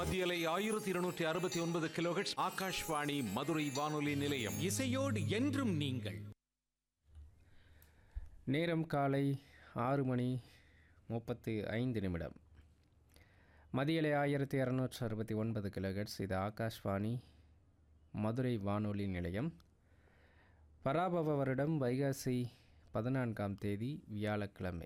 மத்தியலை ஆயிரத்தி இருநூற்றி அறுபத்தி ஒன்பது கிலோஹெட்ஸ் ஆகாஷ்வாணி மதுரை வானொலி நிலையம் இசையோடு என்றும் நீங்கள் நேரம் காலை ஆறு மணி முப்பத்தி ஐந்து நிமிடம் மதியலை ஆயிரத்தி இரநூற்றி அறுபத்தி ஒன்பது கிலோஹெட்ஸ் இது ஆகாஷ்வாணி மதுரை வானொலி நிலையம் பராபவ வருடம் வைகாசி பதினான்காம் தேதி வியாழக்கிழமை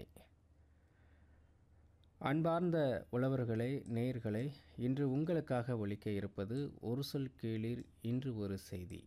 அன்பார்ந்த உழவர்களே நேயர்களே இன்று உங்களுக்காக ஒலிக்க இருப்பது ஒரு சொல் கேளீர் இன்று ஒரு செய்தி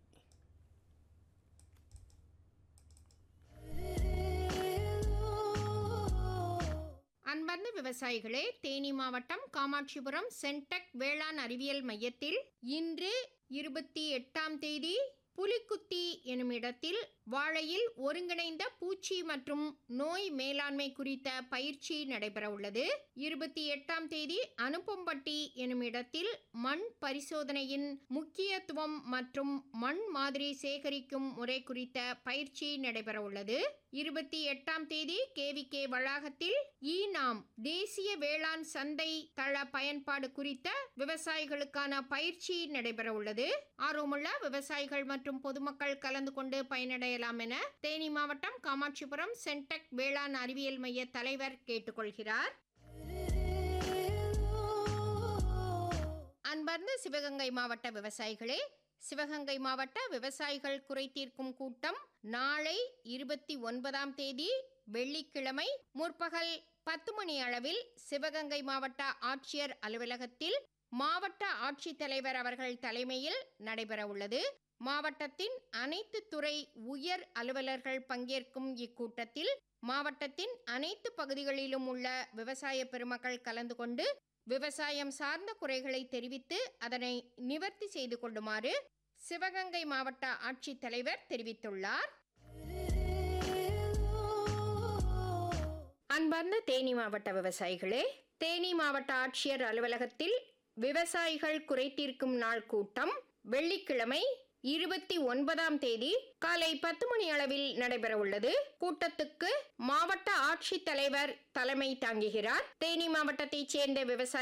அன்பர்ந்த விவசாயிகளே தேனி மாவட்டம் காமாட்சிபுரம் சென்டெக் வேளாண் அறிவியல் மையத்தில் இன்று இருபத்தி எட்டாம் தேதி புலிக்குத்தி எனும் இடத்தில் வாழையில் ஒருங்கிணைந்த பூச்சி மற்றும் நோய் மேலாண்மை குறித்த பயிற்சி நடைபெற உள்ளது இருபத்தி எட்டாம் தேதி அனுப்பம்பட்டி எனும் இடத்தில் மண் பரிசோதனையின் முக்கியத்துவம் மற்றும் மண் மாதிரி சேகரிக்கும் முறை குறித்த பயிற்சி நடைபெற உள்ளது இருபத்தி எட்டாம் தேதி கேவிகே வளாகத்தில் ஈ நாம் தேசிய வேளாண் சந்தை தள பயன்பாடு குறித்த விவசாயிகளுக்கான பயிற்சி நடைபெற உள்ளது ஆர்வமுள்ள விவசாயிகள் மற்றும் பொதுமக்கள் கலந்து கொண்டு பயனடையலாம் என தேனி மாவட்டம் காமாட்சிபுரம் சென்டெக் வேளாண் அறிவியல் மைய தலைவர் கேட்டுக்கொள்கிறார் அன்பார்ந்த சிவகங்கை மாவட்ட விவசாயிகளே சிவகங்கை மாவட்ட விவசாயிகள் குறை தீர்க்கும் கூட்டம் நாளை இருபத்தி ஒன்பதாம் தேதி வெள்ளிக்கிழமை முற்பகல் பத்து மணி அளவில் சிவகங்கை மாவட்ட ஆட்சியர் அலுவலகத்தில் மாவட்ட ஆட்சித்தலைவர் அவர்கள் தலைமையில் நடைபெற உள்ளது மாவட்டத்தின் அனைத்து துறை உயர் அலுவலர்கள் பங்கேற்கும் இக்கூட்டத்தில் மாவட்டத்தின் அனைத்து பகுதிகளிலும் உள்ள விவசாய பெருமக்கள் கலந்து கொண்டு விவசாயம் சார்ந்த குறைகளை தெரிவித்து அதனை நிவர்த்தி செய்து கொள்ளுமாறு சிவகங்கை மாவட்ட ஆட்சித்தலைவர் தெரிவித்துள்ளார் அன்பார்ந்த தேனி மாவட்ட விவசாயிகளே தேனி மாவட்ட ஆட்சியர் அலுவலகத்தில் விவசாயிகள் குறை தீர்க்கும் நாள் கூட்டம் வெள்ளிக்கிழமை இருபத்தி ஒன்பதாம் தேதி காலை பத்து மணி அளவில் நடைபெற உள்ளது கூட்டத்துக்கு மாவட்ட ஆட்சித்தலைவர் தலைமை தாங்குகிறார் தேனி மாவட்டத்தைச் சேர்ந்த விவசாய